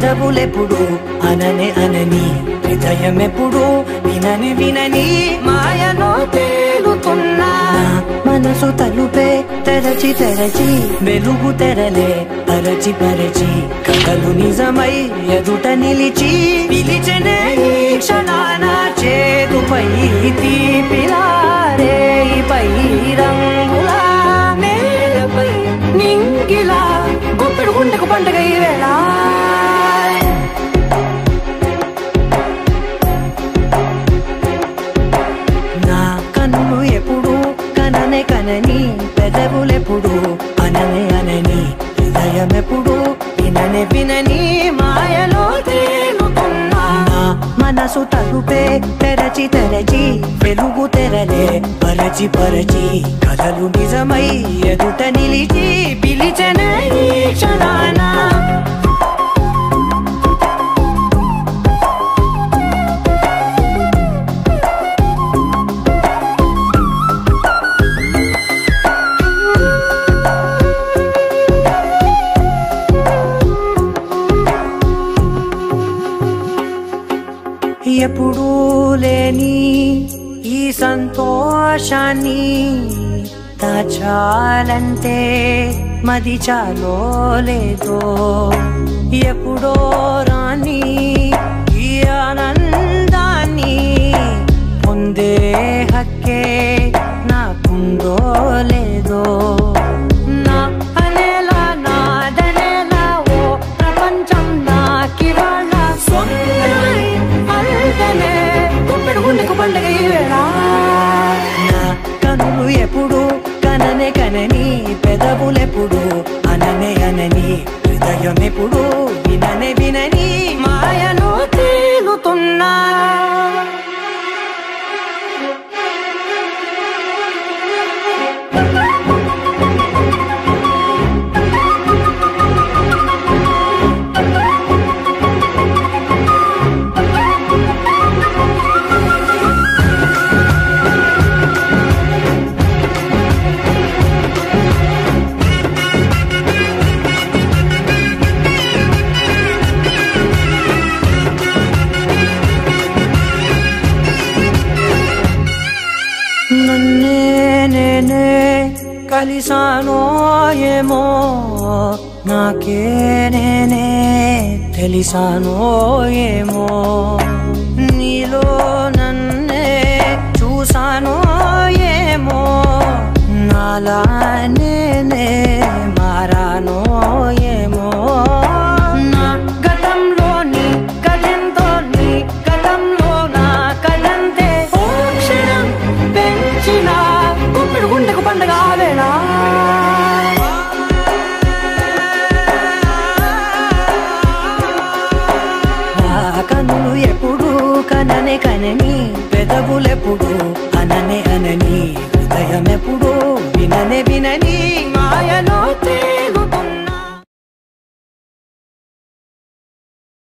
పెదవులెప్పుడు అననే అనని హృదయం ఎప్పుడు వినని వినని మాయలో తేలుతున్నా నా మనసు తలుపే తెరచి తెరచి వెలుగు తెరలే పరచి పరచి కథలు నిజమై ఎదుట నిలిచి పిలిచనే ఈ క్షణాన చేదుపై తీపిలారే పై రంగులా నేలపై నింగిలా గుప్పెడు గుండెకు పండగ ఈ వేళ నా కన్ను ఎప్పుడు కననే కనని పెదవులెప్పుడు అననే అనని హృదయం ఎప్పుడు విననే వినని మాయలో తేలుతున్నా నా మనసు తలుపే తెరచి తెరచి వెలుగు తెరలే పరచి పరచి కథలు నిజమై ఎదుట నిలిచి పిలిచనే ఈ క్షణాన ఎప్పుడూ లేని ఈ సంతోషాన్ని దాచాలంటే మది చాలో లేదో ఎప్పుడో రాని ఈ ఆనందాన్ని పొందే హక్కే నాకుందో లేదో నా అనేలా నాదనేలా ఓ ప్రపంచం నాకివాళ సొంతమై అల్దనే గుప్పెడు గుండెకు పండగ ఈ వేళ నా కనులు ఎప్పుడు కననే కనని పెదవులెప్పుడు అననే అనని హృదయం ఎప్పుడు విననే వినని మాయలో తేలుతున్నా నన్నే నేనే కలిసానో ఏమో నాకే నేనే తెలిసానో ఏమో